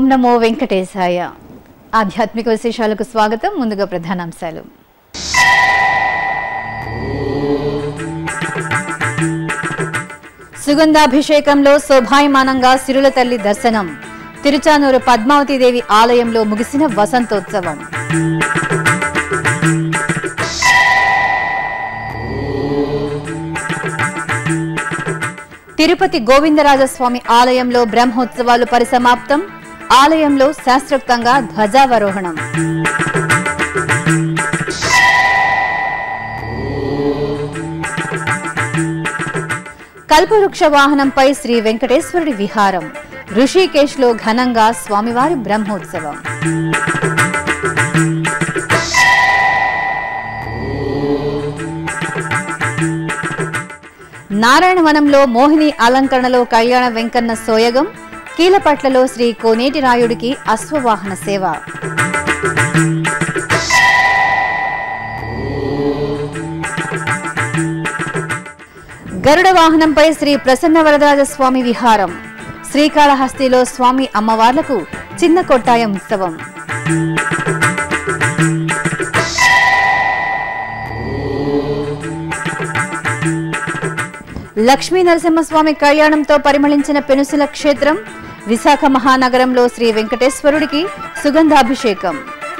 ఓం నమో వెంకటేశాయ ఆధ్యాత్మిక విశేషాలకు స్వాగతం ముందుగా ప్రధానాంశాలు సుగంధాభిషేకంలో శోభాయమానంగా సిరుల తల్లి దర్శనం తిరుచానూరు పద్మావతీదేవి ఆలయంలో ముగిసిన వసంతోత్సవం తిరుపతి గోవిందరాజస్వామి ఆలయంలో బ్రహ్మోత్సవాలు పరిసమాప్తం ఆలయంలో శాస్త్రోక్తంగా ధ్వజావరోహణం కల్పవృక్ష వాహనంపై శ్రీ వెంకటేశ్వరుడి విహారం ఋషికేశ్లో ఘనంగా స్వామివారి బ్రహ్మోత్సవం నారాయణవనంలో మోహిని అలంకరణలో కళ్యాణ వెంకన్న సోయగం కీలపట్లలో శ్రీ కోనేటి రాయుడికి అశ్వవాహన సేవ గరుడ వాహనంపై శ్రీ ప్రసన్న వరదరాజ స్వామి విహారం శ్రీకాళహస్తిలో స్వామి అమ్మవార్లకు చిన్న కొట్టాయం ఉత్సవం లక్ష్మీ నరసింహస్వామి కళ్యాణంతో పరిమళించిన పెనుసుల క్షేత్రం విశాఖ మహానగరంలో శ్రీ వెంకటేశ్వరుడికి సుగంధాభిషేకం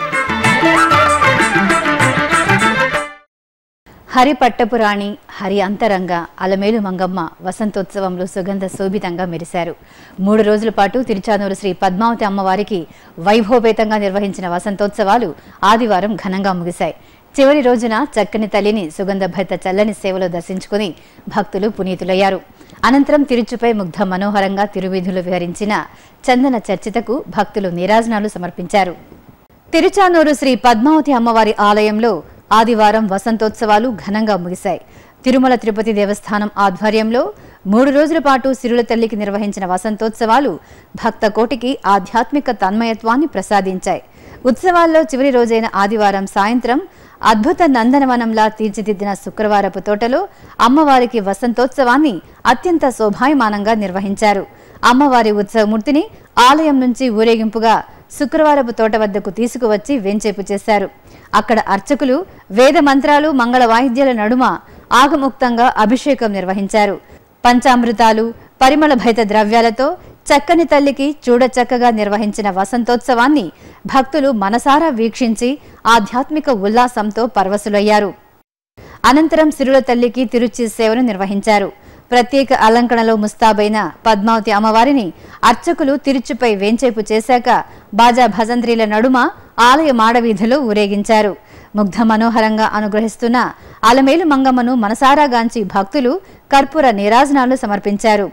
హరి పట్టపురాణి హరి అంతరంగ అలమేలు మంగమ్మ వసంతోత్సవంలో సుగంధ శోభితంగా మెరిశారు మూడు రోజుల పాటు తిరుచానూరు శ్రీ పద్మావతి అమ్మవారికి వైభవపేతంగా నిర్వహించిన వసంతోత్సవాలు ఆదివారం ఘనంగా ముగిశాయి చివరి రోజున చక్కని తల్లిని సుగంధ భరిత చల్లని సేవలో దర్శించుకుని భక్తులు పునీతులయ్యారు అనంతరం తిరుచుపై ముగ్ధ మనోహరంగా తిరువీధులు విహరించిన చందన చర్చితకు భక్తులు నీరాజనాలు సమర్పించారు తిరుచానూరు శ్రీ పద్మావతి అమ్మవారి ఆలయంలో ఆదివారం వసంతోత్సవాలు ఘనంగా ముగిశాయి తిరుమల తిరుపతి దేవస్థానం ఆధ్వర్యంలో మూడు రోజుల పాటు సిరుల తల్లికి నిర్వహించిన వసంతోత్సవాలు భక్త కోటికి ఆధ్యాత్మిక తన్మయత్వాన్ని ప్రసాదించాయి ఉత్సవాల్లో చివరి రోజైన ఆదివారం సాయంత్రం అద్భుత నందనవనంలా తీర్చిదిద్దిన శుక్రవారపు తోటలో అమ్మవారికి వసంతోత్సవాన్ని అత్యంత శోభాయమానంగా నిర్వహించారు అమ్మవారి ఉత్సవమూర్తిని ఆలయం నుంచి ఊరేగింపుగా శుక్రవారపు తోట వద్దకు తీసుకువచ్చి వెంచేపు చేశారు అక్కడ అర్చకులు వేద మంత్రాలు మంగళ వాయిద్యాల నడుమ ఆగముక్తంగా అభిషేకం నిర్వహించారు పంచామృతాలు పరిమళ భైత ద్రవ్యాలతో చక్కని తల్లికి చూడచక్కగా నిర్వహించిన వసంతోత్సవాన్ని భక్తులు మనసారా వీక్షించి ఆధ్యాత్మిక ఉల్లాసంతో పరవశులయ్యారు అనంతరం సిరుల తల్లికి తిరుచి సేవను నిర్వహించారు ప్రత్యేక అలంకరణలో ముస్తాబైన పద్మావతి అమ్మవారిని అర్చకులు తిరుచుపై వేంచేపు చేశాక బాజా భజంత్రీల నడుమ ఆలయ మాడవీధిలో ఊరేగించారు ముగ్ధ మనోహరంగా అనుగ్రహిస్తున్న అలమేలు మంగమ్మను మనసారాగాంచి భక్తులు కర్పూర నీరాజనాలు సమర్పించారు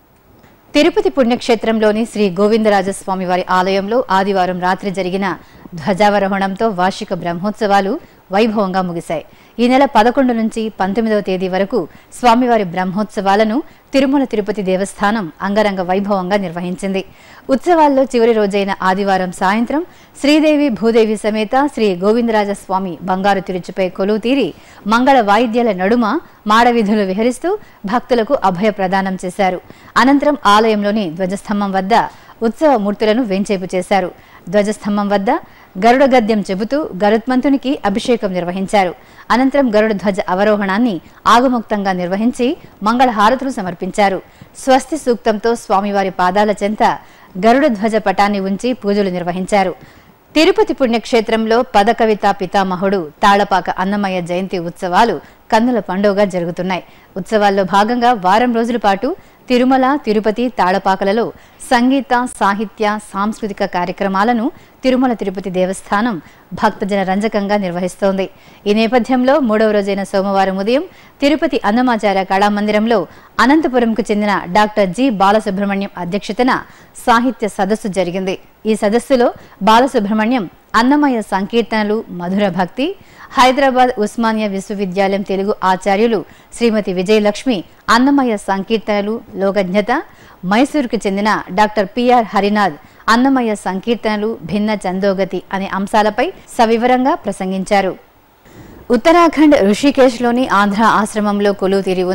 తిరుపతి పుణ్యక్షేత్రంలోని శ్రీ గోవిందరాజస్వామి వారి ఆలయంలో ఆదివారం రాత్రి జరిగిన ధ్వజావరోహణంతో వార్షిక బ్రహ్మోత్సవాలు వైభవంగా ముగిశాయి ఈ నెల పదకొండు నుంచి పంతొమ్మిదవ తేదీ వరకు స్వామివారి బ్రహ్మోత్సవాలను తిరుమల తిరుపతి దేవస్థానం అంగరంగ వైభవంగా నిర్వహించింది ఉత్సవాల్లో చివరి రోజైన ఆదివారం సాయంత్రం శ్రీదేవి భూదేవి సమేత శ్రీ గోవిందరాజస్వామి బంగారు తిరుచుపై కొలువు తీరి మంగళ వాయిద్యాల నడుమ మాడవీధులు విహరిస్తూ భక్తులకు అభయ ప్రదానం చేశారు అనంతరం ఆలయంలోని ధ్వజస్తంభం వద్ద ఉత్సవ మూర్తులను వెంచేపు చేశారు ధ్వజస్తంభం వద్ద గరుడ గద్యం చెబుతూ గరుత్మంతునికి అభిషేకం నిర్వహించారు అనంతరం గరుడ ధ్వజ అవరోహణాన్ని ఆగముక్తంగా నిర్వహించి మంగళహారతులు సమర్పించారు స్వస్తి సూక్తంతో స్వామివారి పాదాల చెంత గరుడ ధ్వజ పటాన్ని ఉంచి పూజలు నిర్వహించారు తిరుపతి పుణ్యక్షేత్రంలో పదకవిత పితామహుడు తాళపాక అన్నమయ్య జయంతి ఉత్సవాలు కన్నుల పండుగగా జరుగుతున్నాయి ఉత్సవాల్లో భాగంగా వారం రోజుల పాటు తిరుమల తిరుపతి తాళపాకలలో సంగీత సాహిత్య సాంస్కృతిక కార్యక్రమాలను తిరుమల తిరుపతి దేవస్థానం భక్తజన రంజకంగా నిర్వహిస్తోంది ఈ నేపథ్యంలో మూడవ రోజైన సోమవారం ఉదయం తిరుపతి అన్నమాచార్య కళామందిరంలో అనంతపురంకు చెందిన డాక్టర్ జి బాలసుబ్రహ్మణ్యం అధ్యక్షతన సాహిత్య సదస్సు జరిగింది ఈ సదస్సులో బాలసుబ్రహ్మణ్యం అన్నమయ్య సంకీర్తనలు మధుర భక్తి హైదరాబాద్ ఉస్మానియా విశ్వవిద్యాలయం తెలుగు ఆచార్యులు శ్రీమతి విజయలక్ష్మి అన్నమయ్య సంకీర్తనలు లోకజ్ఞత మైసూరుకు చెందిన డాక్టర్ పిఆర్ హరినాథ్ అన్నమయ్య సంకీర్తనలు భిన్న చందోగతి అనే అంశాలపై సవివరంగా ప్రసంగించారు ఉత్తరాఖండ్ ఋషికేశ్లోని ఆంధ్ర ఆశ్రమంలో కొలువు తీరి ఉన్న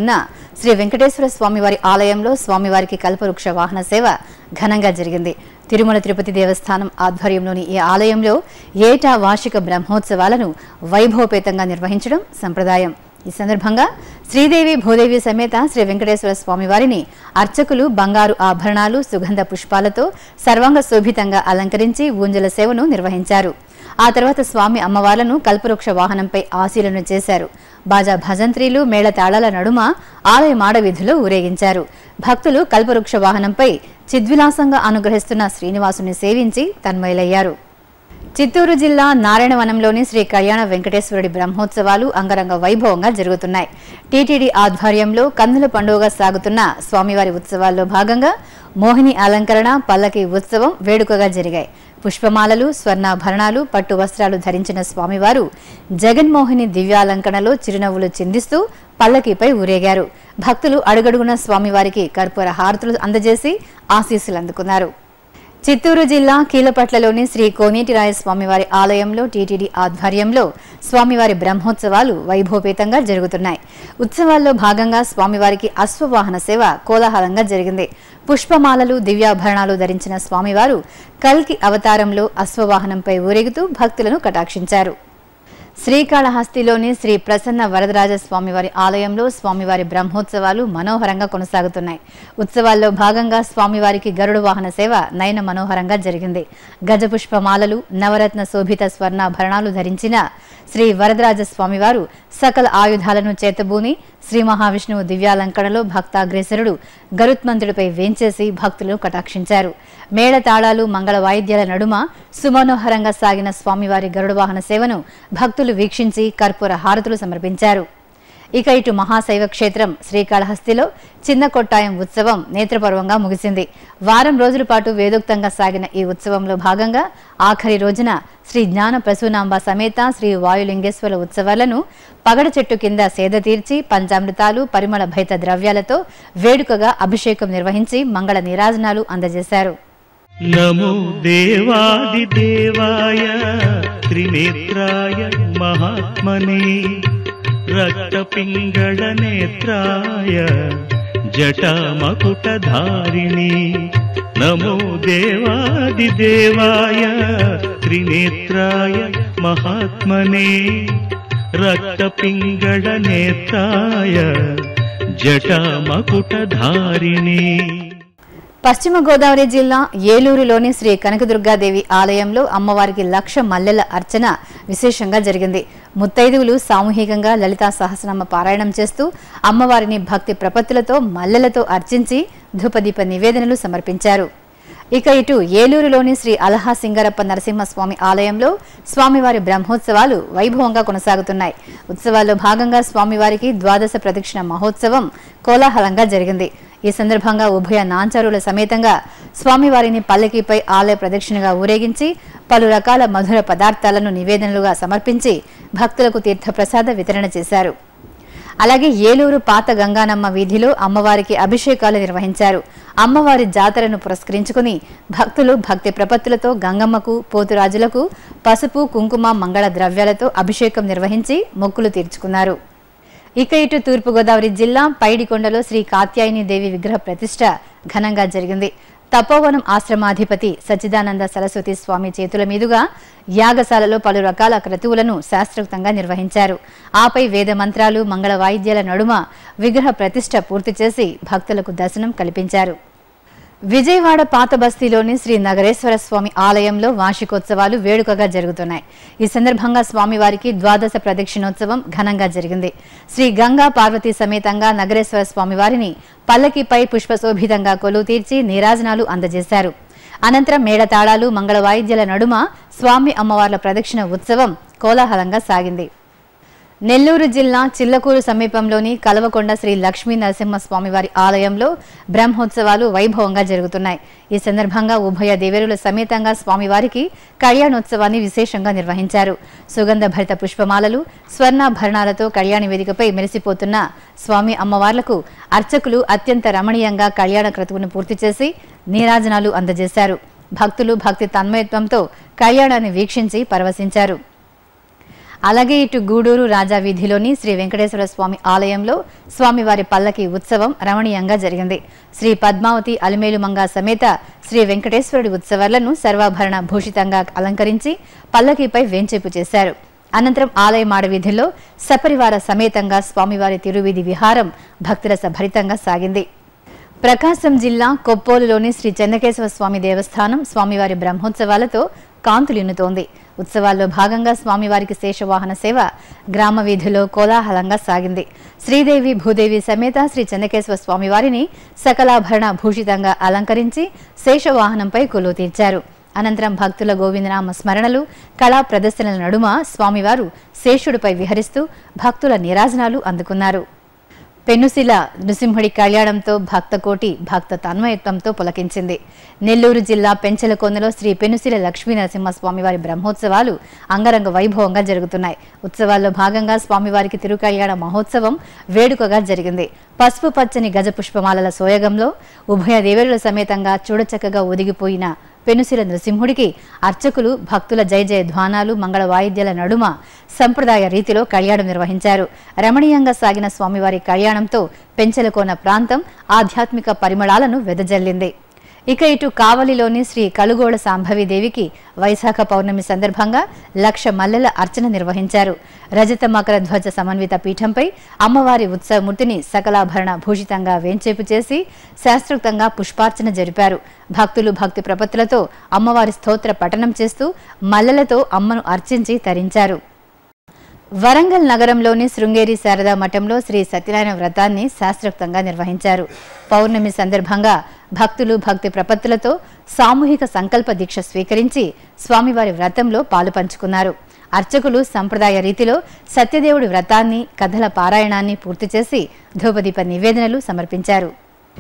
శ్రీ వెంకటేశ్వర స్వామివారి ఆలయంలో స్వామివారికి కల్పవృక్ష వాహన సేవ ఘనంగా జరిగింది తిరుమల తిరుపతి దేవస్థానం ఆధ్వర్యంలోని ఈ ఆలయంలో ఏటా వార్షిక బ్రహ్మోత్సవాలను వైభవపేతంగా నిర్వహించడం సంప్రదాయం ఈ సందర్భంగా శ్రీదేవి భూదేవి సమేత శ్రీ వెంకటేశ్వర స్వామివారిని అర్చకులు బంగారు ఆభరణాలు సుగంధ పుష్పాలతో సర్వాంగ శోభితంగా అలంకరించి ఊంజల సేవను నిర్వహించారు ఆ తర్వాత స్వామి అమ్మవార్లను కల్పవృక్ష వాహనంపై ఆశీలన చేశారు బాజా భజంత్రీలు మేళతాళాల నడుమ ఆలయ మాడవీధిలో ఊరేగించారు భక్తులు కల్పవృక్ష వాహనంపై చిద్విలాసంగా అనుగ్రహిస్తున్న శ్రీనివాసుని సేవించి తన్మయులయ్యారు చిత్తూరు జిల్లా నారాయణవనంలోని శ్రీ కళ్యాణ వెంకటేశ్వరుడి బ్రహ్మోత్సవాలు అంగరంగ వైభవంగా జరుగుతున్నాయి టీటీడీ ఆధ్వర్యంలో కన్నుల పండుగగా సాగుతున్న స్వామివారి ఉత్సవాల్లో భాగంగా మోహిని అలంకరణ పల్లకి ఉత్సవం వేడుకగా జరిగాయి పుష్పమాలలు స్వర్ణాభరణాలు పట్టు వస్త్రాలు ధరించిన స్వామివారు జగన్మోహిని దివ్యాలంకరణలో చిరునవ్వులు చిందిస్తూ పల్లకిపై ఊరేగారు భక్తులు అడుగడుగున స్వామివారికి కర్పూర హారతులు అందజేసి ఆశీస్సులు అందుకున్నారు చిత్తూరు జిల్లా కీలపట్లలోని శ్రీ కోనేటిరాయ స్వామివారి ఆలయంలో టీటీడీ ఆధ్వర్యంలో స్వామివారి బ్రహ్మోత్సవాలు వైభవపేతంగా జరుగుతున్నాయి ఉత్సవాల్లో భాగంగా స్వామివారికి అశ్వవాహన సేవ కోలాహలంగా జరిగింది పుష్పమాలలు దివ్యాభరణాలు ధరించిన స్వామివారు కల్కి అవతారంలో అశ్వవాహనంపై ఊరేగుతూ భక్తులను కటాక్షించారు శ్రీకాళహస్తిలోని శ్రీ ప్రసన్న వరదరాజ స్వామివారి ఆలయంలో స్వామివారి బ్రహ్మోత్సవాలు మనోహరంగా కొనసాగుతున్నాయి ఉత్సవాల్లో భాగంగా స్వామివారికి గరుడ వాహన సేవ నయన మనోహరంగా జరిగింది గజపుష్పమాలలు నవరత్న శోభిత స్వర్ణాభరణాలు ధరించిన శ్రీ వరదరాజ స్వామివారు సకల ఆయుధాలను చేతబూని శ్రీ మహావిష్ణువు దివ్యాలంకరణలో భక్తాగ్రేసరుడు గరుత్మంతుడిపై వేంచేసి భక్తులను కటాక్షించారు మేళ తాళాలు మంగళ వాయిద్యాల నడుమ సుమనోహరంగా సాగిన స్వామివారి గరుడ వాహన సేవను భక్తులు వీక్షించి కర్పూర హారతులు సమర్పించారు ఇక ఇటు మహాశైవ క్షేత్రం శ్రీకాళహస్తిలో చిన్న కొట్టాయం ఉత్సవం నేత్రపర్వంగా ముగిసింది వారం రోజుల పాటు వేదోక్తంగా సాగిన ఈ ఉత్సవంలో భాగంగా ఆఖరి రోజున శ్రీ జ్ఞాన ప్రసూనాంబ సమేత శ్రీ వాయులింగేశ్వర ఉత్సవాలను పగడ చెట్టు కింద సేద తీర్చి పంచామృతాలు పరిమళ భైత ద్రవ్యాలతో వేడుకగా అభిషేకం నిర్వహించి మంగళ నీరాజనాలు అందజేశారు నమో దేవాదిదేవాయ త్రినేత్రాయ మహాత్మనే రక్తపింగళనేత్రాయ జటామకుటధారిణి నమో దేవాదిదేవాయ త్రినేత్రాయ మహాత్మనే రక్తపింగళనేత్రాయ జటామకుటధారిణి పశ్చిమ గోదావరి జిల్లా ఏలూరులోని శ్రీ కనకదుర్గాదేవి ఆలయంలో అమ్మవారికి లక్ష మల్లెల అర్చన విశేషంగా జరిగింది ముత్తైదువులు సామూహికంగా లలితా సహస్రనామ పారాయణం చేస్తూ అమ్మవారిని భక్తి ప్రపత్తులతో మల్లెలతో అర్చించి ధూపదీప నివేదనలు సమర్పించారు ఇక ఇటు ఏలూరులోని శ్రీ అలహా సింగరప్ప నరసింహస్వామి ఆలయంలో స్వామివారి బ్రహ్మోత్సవాలు వైభవంగా కొనసాగుతున్నాయి ఉత్సవాల్లో భాగంగా స్వామివారికి ద్వాదశ ప్రదక్షిణ మహోత్సవం కోలాహలంగా జరిగింది ఈ సందర్భంగా ఉభయ నాంచారుల సమేతంగా స్వామివారిని పల్లకిపై ఆలయ ప్రదక్షిణగా ఊరేగించి పలు రకాల మధుర పదార్థాలను నివేదనలుగా సమర్పించి భక్తులకు తీర్థప్రసాద వితరణ చేశారు అలాగే ఏలూరు పాత గంగానమ్మ వీధిలో అమ్మవారికి అభిషేకాలు నిర్వహించారు అమ్మవారి జాతరను పురస్కరించుకుని భక్తులు భక్తి ప్రపత్తులతో గంగమ్మకు పోతురాజులకు పసుపు కుంకుమ మంగళ ద్రవ్యాలతో అభిషేకం నిర్వహించి మొక్కులు తీర్చుకున్నారు ఇక ఇటు తూర్పుగోదావరి జిల్లా పైడికొండలో శ్రీ కాత్యాయని దేవి విగ్రహ ప్రతిష్ట ఘనంగా జరిగింది తపోవనం ఆశ్రమాధిపతి సచ్చిదానంద సరస్వతి స్వామి చేతుల మీదుగా యాగశాలలో పలు రకాల క్రతువులను శాస్త్రోక్తంగా నిర్వహించారు ఆపై వేద మంత్రాలు మంగళ వాయిద్యాల నడుమ విగ్రహ ప్రతిష్ట పూర్తి చేసి భక్తులకు దర్శనం కల్పించారు విజయవాడ పాత బస్తీలోని శ్రీ నగరేశ్వర స్వామి ఆలయంలో వార్షికోత్సవాలు వేడుకగా జరుగుతున్నాయి ఈ సందర్భంగా స్వామివారికి ద్వాదశ ప్రదక్షిణోత్సవం ఘనంగా జరిగింది శ్రీ గంగా పార్వతీ సమేతంగా నగరేశ్వర స్వామివారిని పల్లకిపై పుష్పశోభితంగా కొలువు తీర్చి నీరాజనాలు అందజేశారు అనంతరం మేళతాళాలు మంగళ వాయిద్యాల నడుమ స్వామి అమ్మవార్ల ప్రదక్షిణ ఉత్సవం కోలాహలంగా సాగింది నెల్లూరు జిల్లా చిల్లకూరు సమీపంలోని కలవకొండ శ్రీ లక్ష్మీ నరసింహస్వామివారి ఆలయంలో బ్రహ్మోత్సవాలు వైభవంగా జరుగుతున్నాయి ఈ సందర్భంగా ఉభయ దేవేరుల సమేతంగా స్వామివారికి కళ్యాణోత్సవాన్ని విశేషంగా నిర్వహించారు సుగంధ భరిత పుష్పమాలలు స్వర్ణాభరణాలతో కళ్యాణ వేదికపై మెరిసిపోతున్న స్వామి అమ్మవార్లకు అర్చకులు అత్యంత రమణీయంగా కళ్యాణ క్రతువును పూర్తి చేసి నీరాజనాలు అందజేశారు భక్తులు భక్తి తన్మయత్వంతో కళ్యాణాన్ని వీక్షించి పరవశించారు అలాగే ఇటు గూడూరు రాజా వీధిలోని శ్రీ వెంకటేశ్వర స్వామి ఆలయంలో స్వామివారి పల్లకి ఉత్సవం రమణీయంగా జరిగింది శ్రీ పద్మావతి అలిమేలుమంగ సమేత శ్రీ వెంకటేశ్వరుడి ఉత్సవాలను సర్వాభరణ భూషితంగా అలంకరించి పల్లకీపై వేంచేపు చేశారు అనంతరం ఆలయ మాడవీధిలో సపరివార సమేతంగా స్వామివారి తిరువీధి విహారం భక్తుల భరితంగా సాగింది ప్రకాశం జిల్లా కొప్పోలులోని శ్రీ చెన్నకేశవ స్వామి దేవస్థానం స్వామివారి బ్రహ్మోత్సవాలతో కాంతులిన్నుతోంది ఉత్సవాల్లో భాగంగా స్వామివారికి శేషవాహన సేవ గ్రామ వీధిలో కోలాహలంగా సాగింది శ్రీదేవి భూదేవి సమేత శ్రీ చెన్నకేశవ స్వామివారిని సకలాభరణ భూషితంగా అలంకరించి శేషవాహనంపై కొలువు తీర్చారు అనంతరం భక్తుల గోవిందనామ స్మరణలు కళా ప్రదర్శనల నడుమ స్వామివారు శేషుడిపై విహరిస్తూ భక్తుల నీరాజనాలు అందుకున్నారు పెనుసిల నృసింహుడి కళ్యాణంతో భక్తకోటి భక్త తన్మయత్వంతో పులకించింది నెల్లూరు జిల్లా పెంచలకొందలో శ్రీ పెనుసిల లక్ష్మీ నరసింహస్వామివారి బ్రహ్మోత్సవాలు అంగరంగ వైభవంగా జరుగుతున్నాయి ఉత్సవాల్లో భాగంగా స్వామివారికి తిరుకళ్యాణ మహోత్సవం వేడుకగా జరిగింది పసుపు పచ్చని గజ పుష్పమాలల సోయగంలో ఉభయ దేవేరుల సమేతంగా చూడచక్కగా ఒదిగిపోయిన పెనుసిల నృసింహుడికి అర్చకులు భక్తుల జయ జయ ధ్వానాలు మంగళ వాయిద్యాల నడుమ సంప్రదాయ రీతిలో కళ్యాణం నిర్వహించారు రమణీయంగా సాగిన స్వామివారి కళ్యాణంతో పెంచలకోన ప్రాంతం ఆధ్యాత్మిక పరిమళాలను వెదజల్లింది ఇక ఇటు కావలిలోని శ్రీ కలుగోళ సాంభవిదేవికి వైశాఖ పౌర్ణమి సందర్భంగా లక్ష మల్లెల అర్చన నిర్వహించారు రజత మకర ధ్వజ సమన్విత పీఠంపై అమ్మవారి ఉత్సవమూర్తిని సకలాభరణ భూషితంగా వేంచేపు చేసి శాస్త్రోక్తంగా పుష్పార్చన జరిపారు భక్తులు భక్తి ప్రపత్తులతో అమ్మవారి స్తోత్ర పఠనం చేస్తూ మల్లెలతో అమ్మను అర్చించి తరించారు వరంగల్ నగరంలోని శృంగేరి శారదా మఠంలో శ్రీ సత్యనారాయణ వ్రతాన్ని శాస్త్రోక్తంగా నిర్వహించారు పౌర్ణమి సందర్భంగా భక్తులు భక్తి ప్రపత్తులతో సామూహిక సంకల్ప దీక్ష స్వీకరించి స్వామివారి వ్రతంలో పాలు పంచుకున్నారు అర్చకులు సంప్రదాయ రీతిలో సత్యదేవుడి వ్రతాన్ని కథల పారాయణాన్ని పూర్తి చేసి ధూపదీప నివేదనలు సమర్పించారు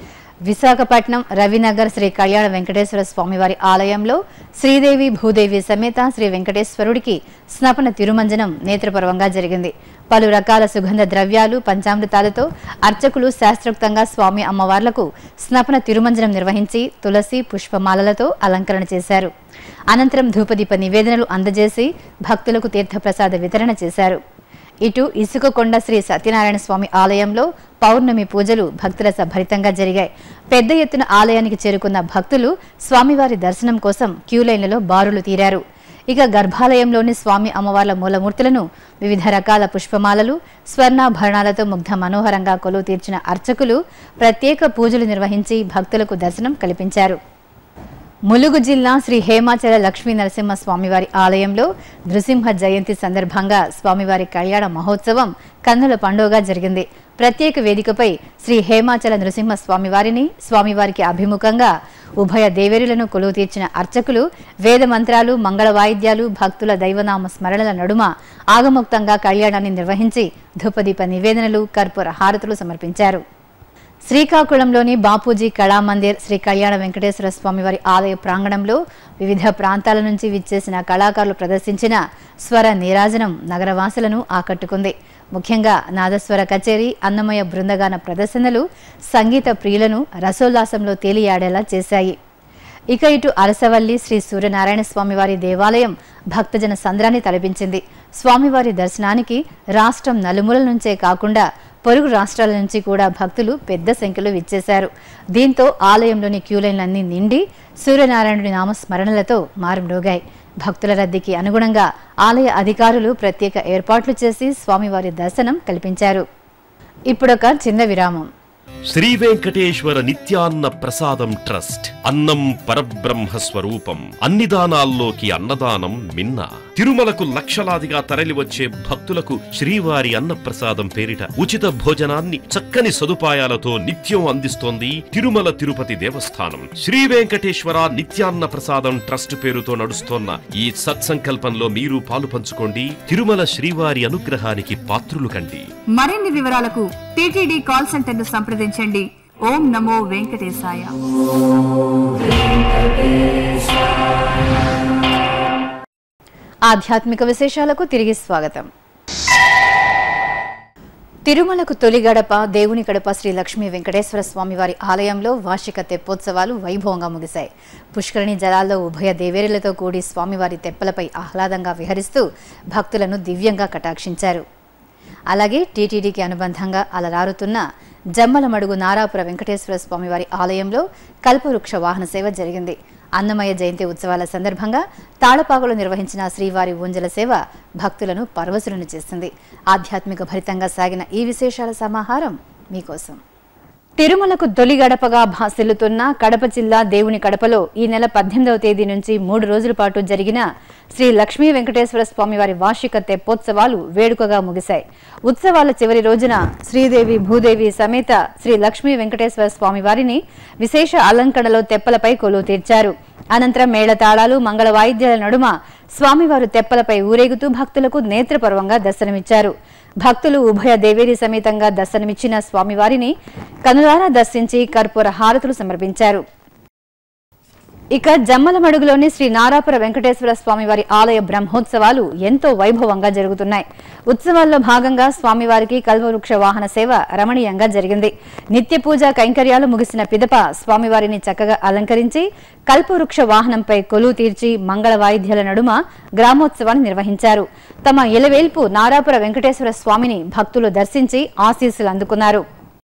విశాఖపట్నం రవినగర్ శ్రీ కళ్యాణ వెంకటేశ్వర స్వామివారి ఆలయంలో శ్రీదేవి భూదేవి సమేత శ్రీ వెంకటేశ్వరుడికి స్నపన తిరుమంజనం నేత్రపర్వంగా జరిగింది పలు రకాల సుగంధ ద్రవ్యాలు పంచామృతాలతో అర్చకులు శాస్త్రోక్తంగా స్వామి అమ్మవార్లకు స్నపన తిరుమంజనం నిర్వహించి తులసి పుష్పమాలలతో అలంకరణ చేశారు అనంతరం ధూపదీప నివేదనలు అందజేసి భక్తులకు తీర్థప్రసాద వితరణ చేశారు ఇటు ఇసుకకొండ శ్రీ సత్యనారాయణ స్వామి ఆలయంలో పౌర్ణమి పూజలు భక్తుల సభరితంగా జరిగాయి పెద్ద ఎత్తున ఆలయానికి చేరుకున్న భక్తులు స్వామివారి దర్శనం కోసం క్యూలైన్లలో బారులు తీరారు ఇక గర్భాలయంలోని స్వామి అమ్మవార్ల మూలమూర్తులను వివిధ రకాల పుష్పమాలలు స్వర్ణాభరణాలతో ముగ్ధ మనోహరంగా కొలువు తీర్చిన అర్చకులు ప్రత్యేక పూజలు నిర్వహించి భక్తులకు దర్శనం కల్పించారు ములుగు జిల్లా శ్రీ హేమాచల లక్ష్మీ నరసింహ స్వామివారి ఆలయంలో నృసింహ జయంతి సందర్భంగా స్వామివారి కళ్యాణ మహోత్సవం కన్నుల పండుగగా జరిగింది ప్రత్యేక వేదికపై శ్రీ హేమాచల నృసింహ స్వామివారిని స్వామివారికి అభిముఖంగా ఉభయ దేవేరులను కొలువు తీర్చిన అర్చకులు వేద మంత్రాలు మంగళ వాయిద్యాలు భక్తుల దైవనామ స్మరణల నడుమ ఆగముక్తంగా కళ్యాణాన్ని నిర్వహించి ధూపదీప నివేదనలు కర్పూర హారతులు సమర్పించారు శ్రీకాకుళంలోని బాపూజీ కళామందిర్ శ్రీ కళ్యాణ వెంకటేశ్వర స్వామివారి ఆలయ ప్రాంగణంలో వివిధ ప్రాంతాల నుంచి విచ్చేసిన కళాకారులు ప్రదర్శించిన స్వర నీరాజనం నగరవాసులను ఆకట్టుకుంది ముఖ్యంగా నాదస్వర కచేరీ అన్నమయ బృందగాన ప్రదర్శనలు సంగీత ప్రియులను రసోల్లాసంలో తేలియాడేలా చేశాయి ఇక ఇటు అరసవల్లి శ్రీ సూర్యనారాయణ స్వామివారి దేవాలయం భక్తజన సంద్రాన్ని తలపించింది స్వామివారి దర్శనానికి రాష్ట్రం నలుమూలల నుంచే కాకుండా పొరుగు రాష్ట్రాల నుంచి కూడా భక్తులు పెద్ద సంఖ్యలో విచ్చేశారు దీంతో ఆలయంలోని క్యూలైన్లన్నీ నిండి సూర్యనారాయణుడి నామస్మరణలతో మారుమ్రోగాయి భక్తుల రద్దీకి అనుగుణంగా ఆలయ అధికారులు ప్రత్యేక ఏర్పాట్లు చేసి స్వామివారి దర్శనం కల్పించారు ఇప్పుడొక చిన్న విరామం శ్రీ వెంకటేశ్వర నిత్యాన్న ప్రసాదం ట్రస్ట్ అన్నం పరబ్రహ్మ స్వరూపం అన్ని దానాల్లోకి అన్నదానం మిన్న తిరుమలకు లక్షలాదిగా తరలివచ్చే భక్తులకు శ్రీవారి అన్న ప్రసాదం పేరిట ఉచిత భోజనాన్ని చక్కని సదుపాయాలతో నిత్యం అందిస్తోంది తిరుమల తిరుపతి దేవస్థానం శ్రీ వెంకటేశ్వర నిత్యాన్న ప్రసాదం ట్రస్ట్ పేరుతో నడుస్తోన్న ఈ సత్సంకల్పంలో మీరు పాలు పంచుకోండి తిరుమల శ్రీవారి అనుగ్రహానికి పాత్రులు కండి మరిన్ని వివరాలకు టీటీడీ కాల్ సెంటర్ ను సంప్రదించండి ఓం నమో వెంకటేశాయ ఆధ్యాత్మిక విశేషాలకు తిరిగి స్వాగతం తిరుమలకు తొలి గడప దేవుని గడప శ్రీ లక్ష్మీ వెంకటేశ్వర స్వామి వారి ఆలయంలో వార్షిక తెప్పోత్సవాలు వైభవంగా ముగిశాయి పుష్కరిణి జలాల్లో ఉభయ దేవేరులతో కూడి స్వామివారి తెప్పలపై ఆహ్లాదంగా విహరిస్తూ భక్తులను దివ్యంగా కటాక్షించారు అలాగే టీటీడీకి అనుబంధంగా అలరారుతున్న జమ్మలమడుగు నారాపుర వెంకటేశ్వర స్వామివారి ఆలయంలో కల్పవృక్ష వాహన సేవ జరిగింది అన్నమయ్య జయంతి ఉత్సవాల సందర్భంగా తాళపాకలో నిర్వహించిన శ్రీవారి ఊంజల సేవ భక్తులను పరవశులను చేసింది ఆధ్యాత్మిక భరితంగా సాగిన ఈ విశేషాల సమాహారం మీకోసం తిరుమలకు తొలి గడపగా భాసిల్లుతున్న కడప జిల్లా దేవుని కడపలో ఈ నెల పద్దెనిమిదవ తేదీ నుంచి మూడు రోజుల పాటు జరిగిన శ్రీ లక్ష్మీ వెంకటేశ్వర స్వామివారి వార్షిక తెప్పోత్సవాలు వేడుకగా ముగిశాయి ఉత్సవాల చివరి రోజున శ్రీదేవి భూదేవి సమేత శ్రీ లక్ష్మీ వెంకటేశ్వర స్వామివారిని విశేష అలంకరణలో తెప్పలపై కొలువు తీర్చారు అనంతరం మేళతాళాలు మంగళ వాయిద్యాల నడుమ స్వామివారు తెప్పలపై ఊరేగుతూ భక్తులకు నేత్రపర్వంగా దర్శనమిచ్చారు భక్తులు ఉభయ దేవేరి సమేతంగా దర్శనమిచ్చిన స్వామివారిని కనులారా దర్శించి కర్పూర హారతులు సమర్పించారు ఇక జమ్మలమడుగులోని శ్రీ నారాపుర వెంకటేశ్వర స్వామివారి ఆలయ బ్రహ్మోత్సవాలు ఎంతో వైభవంగా జరుగుతున్నాయి ఉత్సవాల్లో భాగంగా స్వామివారికి కల్వవృక్ష వాహన సేవ రమణీయంగా జరిగింది నిత్య పూజ కైంకర్యాలు ముగిసిన పిదప స్వామివారిని చక్కగా అలంకరించి కల్పవృక్ష వాహనంపై కొలువు తీర్చి మంగళ వాయిద్యాల నడుమ గ్రామోత్సవాన్ని నిర్వహించారు తమ ఇలవేల్పు నారాపుర వెంకటేశ్వర స్వామిని భక్తులు దర్శించి ఆశీస్సులు అందుకున్నారు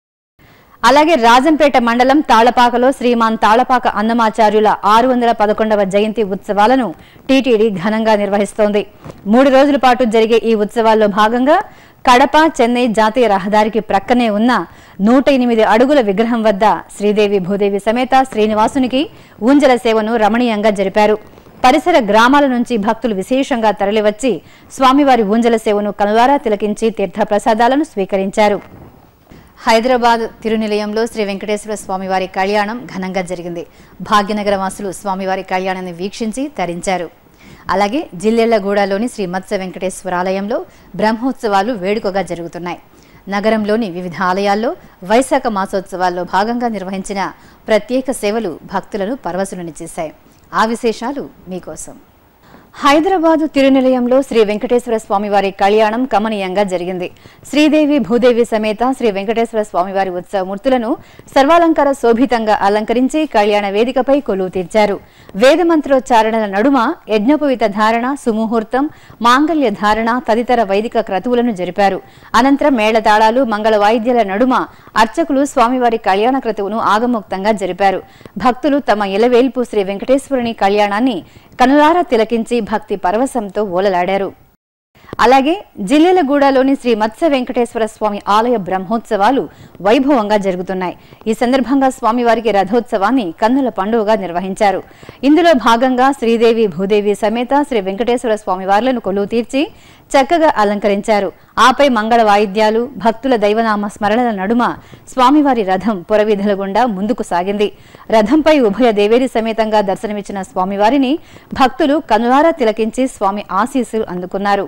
అలాగే రాజంపేట మండలం తాళపాకలో శ్రీమాన్ తాళపాక అన్నమాచార్యుల ఆరు వందల పదకొండవ జయంతి ఉత్సవాలను టీటీడీ ఘనంగా నిర్వహిస్తోంది మూడు రోజుల పాటు జరిగే ఈ ఉత్సవాల్లో భాగంగా కడప చెన్నై జాతీయ రహదారికి ప్రక్కనే ఉన్న నూట ఎనిమిది అడుగుల విగ్రహం వద్ద శ్రీదేవి భూదేవి సమేత శ్రీనివాసునికి ఊంజల సేవను రమణీయంగా జరిపారు పరిసర గ్రామాల నుంచి భక్తులు విశేషంగా తరలివచ్చి స్వామివారి ఊంజల సేవను కనులారా తిలకించి తీర్థప్రసాదాలను స్వీకరించారు హైదరాబాద్ తిరునిలయంలో శ్రీ వెంకటేశ్వర స్వామివారి కళ్యాణం ఘనంగా జరిగింది భాగ్యనగర వాసులు స్వామివారి కళ్యాణాన్ని వీక్షించి తరించారు అలాగే జిల్లెళ్లగూడలోని శ్రీ మత్స్య వెంకటేశ్వర ఆలయంలో బ్రహ్మోత్సవాలు వేడుకగా జరుగుతున్నాయి నగరంలోని వివిధ ఆలయాల్లో వైశాఖ మాసోత్సవాల్లో భాగంగా నిర్వహించిన ప్రత్యేక సేవలు భక్తులను పరవశులను చేశాయి ఆ విశేషాలు మీకోసం హైదరాబాదు తిరునిలయంలో శ్రీ వెంకటేశ్వర స్వామివారి కళ్యాణం కమనీయంగా జరిగింది శ్రీదేవి భూదేవి సమేత శ్రీ వెంకటేశ్వర స్వామివారి ఉత్సవ మూర్తులను సర్వాలంకార శోభితంగా అలంకరించి కళ్యాణ వేదికపై కొలువు తీర్చారు వేద మంత్రోచ్చారణల నడుమ యజ్ఞోపవిత ధారణ సుముహూర్తం మాంగళ్య ధారణ తదితర వైదిక క్రతువులను జరిపారు అనంతరం మేళతాళాలు మంగళ వాయిద్యాల నడుమ అర్చకులు స్వామివారి కళ్యాణ క్రతువును ఆగమోక్తంగా జరిపారు భక్తులు తమ ఇలవేల్పు శ్రీ వెంకటేశ్వరుని కళ్యాణాన్ని కనులారా తిలకించి భక్తి పరవశంతో ఓలలాడారు అలాగే జిల్లెలగూడలోని శ్రీ మత్స్య వెంకటేశ్వర స్వామి ఆలయ బ్రహ్మోత్సవాలు వైభవంగా జరుగుతున్నాయి ఈ సందర్భంగా స్వామివారికి రథోత్సవాన్ని కన్నుల పండుగగా నిర్వహించారు ఇందులో భాగంగా శ్రీదేవి భూదేవి సమేత శ్రీ వెంకటేశ్వర స్వామివార్లను కొలువు తీర్చి చక్కగా అలంకరించారు ఆపై మంగళ వాయిద్యాలు భక్తుల దైవనామ స్మరణల నడుమ స్వామివారి రథం పురవీధుల గుండా ముందుకు సాగింది రథంపై ఉభయ దేవేరి సమేతంగా దర్శనమిచ్చిన స్వామివారిని భక్తులు కనులారా తిలకించి స్వామి ఆశీస్సులు అందుకున్నారు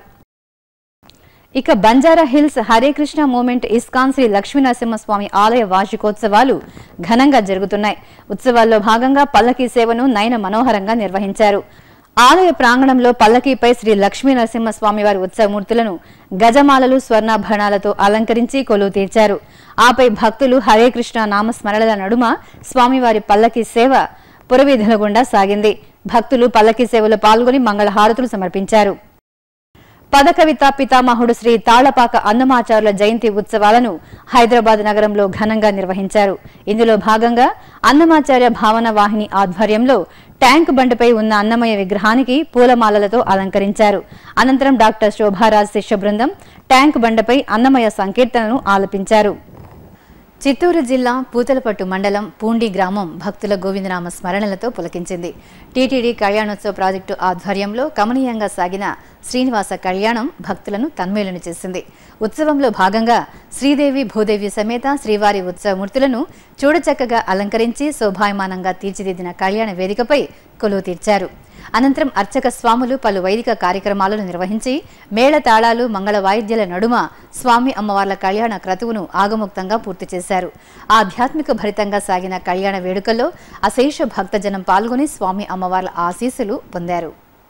ఇక Banjara Hills Hare Krishna movement ISKCON Sri Lakshminarasimhaswamy ఆలయ వార్షికోత్సవాలు ఘనంగా జరుగుతున్నాయి ఉత్సవాల్లో భాగంగా పల్లకీ సేవను నయన మనోహరంగా నిర్వహించారు ఆలయ ప్రాంగణంలో పల్లకీపై శ్రీ లక్ష్మీ నరసింహస్వామి వారి ఉత్సవమూర్తులను గజమాలలు స్వర్ణాభరణాలతో అలంకరించి కొలువు తీర్చారు ఆపై భక్తులు హరే కృష్ణ నామస్మరణల నడుమ స్వామివారి పల్లకీ సేవ పురవీధుల గుండా సాగింది భక్తులు పల్లకీ సేవలో పాల్గొని మంగళహారతులు సమర్పించారు పదకవిత పితామహుడు శ్రీ తాళ్లపాక అన్నమాచారుల జయంతి ఉత్సవాలను హైదరాబాద్ నగరంలో ఘనంగా నిర్వహించారు ఇందులో భాగంగా అన్నమాచార్య భావన వాహిని ఆధ్వర్యంలో ట్యాంక్ బండిపై ఉన్న అన్నమయ్య విగ్రహానికి పూలమాలలతో అలంకరించారు అనంతరం డాక్టర్ శోభారాజ్ శిష్య బృందం ట్యాంక్ బండపై అన్నమయ్య సంకీర్తనను ఆలపించారు చిత్తూరు జిల్లా పూతలపట్టు మండలం పూండి గ్రామం భక్తుల గోవిందనామ స్మరణలతో పులకించింది టీటీడీ కళ్యాణోత్సవ ప్రాజెక్టు ఆధ్వర్యంలో కమనీయంగా సాగిన శ్రీనివాస కళ్యాణం భక్తులను తన్మేలును చేసింది ఉత్సవంలో భాగంగా శ్రీదేవి భూదేవి సమేత శ్రీవారి ఉత్సవమూర్తులను చూడచక్కగా అలంకరించి శోభాయమానంగా తీర్చిదిద్దిన కళ్యాణ వేదికపై కొలువు తీర్చారు అనంతరం అర్చక స్వాములు పలు వైదిక కార్యక్రమాలను నిర్వహించి మేళ తాళాలు మంగళ వాయిద్యాల నడుమ స్వామి అమ్మవార్ల కళ్యాణ క్రతువును ఆగముక్తంగా పూర్తి చేశారు ఆధ్యాత్మిక భరితంగా సాగిన కళ్యాణ వేడుకల్లో అశేష భక్తజనం పాల్గొని స్వామి అమ్మవార్ల ఆశీస్సులు పొందారు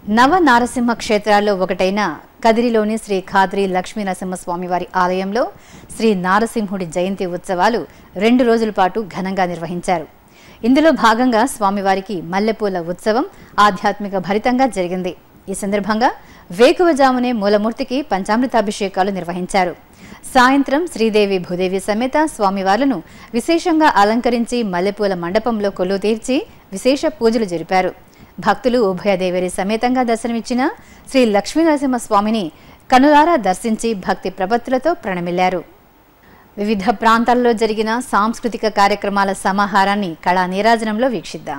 నవ నారసింహ క్షేత్రాల్లో ఒకటైన కదిరిలోని శ్రీ ఖాద్రి లక్ష్మీ నరసింహస్వామి వారి ఆలయంలో శ్రీ నారసింహుడి జయంతి ఉత్సవాలు రెండు రోజుల పాటు ఘనంగా నిర్వహించారు ఇందులో భాగంగా స్వామివారికి మల్లెపూల ఉత్సవం ఆధ్యాత్మిక భరితంగా జరిగింది ఈ సందర్భంగా వేకువజామునే మూలమూర్తికి పంచామృతాభిషేకాలు నిర్వహించారు సాయంత్రం శ్రీదేవి భూదేవి సమేత స్వామివార్లను విశేషంగా అలంకరించి మల్లెపూల మండపంలో కొలువు తీర్చి విశేష పూజలు జరిపారు భక్తులు ఉభయదేవేరి సమేతంగా దర్శనమిచ్చిన శ్రీ లక్ష్మీనరసింహ స్వామిని కనులారా దర్శించి భక్తి ప్రపత్తులతో ప్రణమిల్లారు వివిధ ప్రాంతాల్లో జరిగిన సాంస్కృతిక కార్యక్రమాల సమాహారాన్ని కళా నీరాజనంలో వీక్షిద్దాం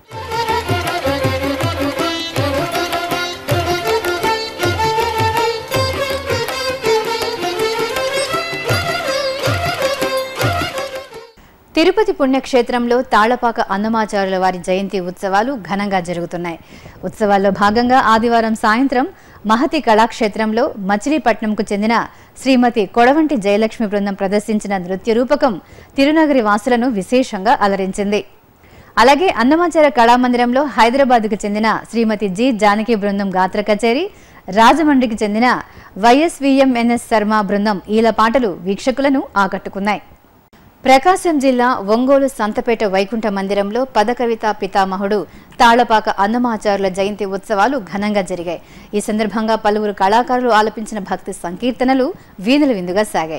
తిరుపతి పుణ్యక్షేత్రంలో తాళపాక అన్నమాచారుల వారి జయంతి ఉత్సవాలు ఘనంగా జరుగుతున్నాయి ఉత్సవాల్లో భాగంగా ఆదివారం సాయంత్రం మహతి కళాక్షేత్రంలో మచిలీపట్నంకు చెందిన శ్రీమతి కొడవంటి జయలక్ష్మి బృందం ప్రదర్శించిన నృత్య రూపకం తిరునగరి వాసులను విశేషంగా అలరించింది అలాగే అన్నమాచార కళామందిరంలో హైదరాబాద్కు చెందిన శ్రీమతి జి జానకి బృందం గాత్ర కచేరి రాజమండ్రికి చెందిన వైఎస్విఎంఎన్ఎస్ శర్మ బృందం ఈల పాటలు వీక్షకులను ఆకట్టుకున్నాయి ప్రకాశం జిల్లా ఒంగోలు సంతపేట వైకుంఠ మందిరంలో పదకవిత పితామహుడు తాళ్లపాక అన్నమాచారుల జయంతి ఉత్సవాలు ఘనంగా జరిగాయి ఈ సందర్భంగా పలువురు కళాకారులు ఆలపించిన భక్తి సంకీర్తనలు వీణుల విందుగా సాగాయి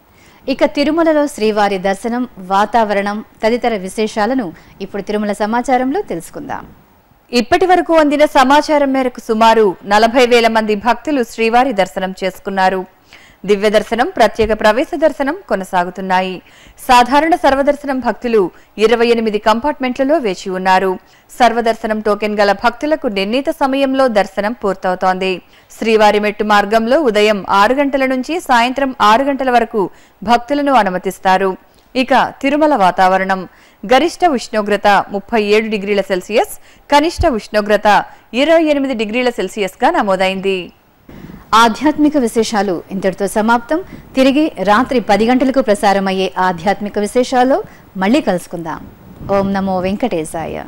ఇక తిరుమలలో శ్రీవారి దర్శనం వాతావరణం తదితర విశేషాలను ఇప్పుడు తిరుమల సమాచారంలో తెలుసుకుందాం ఇప్పటి వరకు అందిన సమాచారం మేరకు సుమారు నలభై వేల మంది భక్తులు శ్రీవారి దర్శనం చేసుకున్నారు దివ్య దర్శనం ప్రత్యేక ప్రవేశ దర్శనం కొనసాగుతున్నాయి సాధారణ సర్వదర్శనం భక్తులు ఇరవై ఎనిమిది కంపార్ట్మెంట్లలో వేచి ఉన్నారు సర్వదర్శనం టోకెన్ గల భక్తులకు నిర్ణీత సమయంలో దర్శనం పూర్తవుతోంది శ్రీవారి మెట్టు మార్గంలో ఉదయం ఆరు గంటల నుంచి సాయంత్రం ఆరు గంటల వరకు భక్తులను అనుమతిస్తారు ఇక తిరుమల వాతావరణం గరిష్ట ఉష్ణోగ్రత ముప్పై ఏడు డిగ్రీల సెల్సియస్ కనిష్ట ఉష్ణోగ్రత ఇరవై ఎనిమిది డిగ్రీల సెల్సియస్ గా నమోదైంది ఆధ్యాత్మిక విశేషాలు ఇంతటితో సమాప్తం తిరిగి రాత్రి పది గంటలకు ప్రసారమయ్యే ఆధ్యాత్మిక విశేషాల్లో మళ్ళీ కలుసుకుందాం ఓం నమో వెంకటేశాయ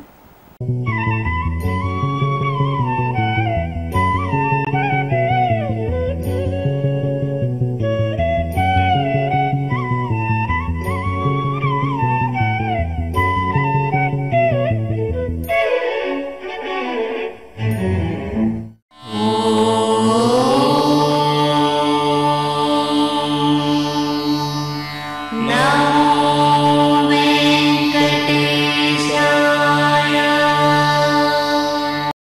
నా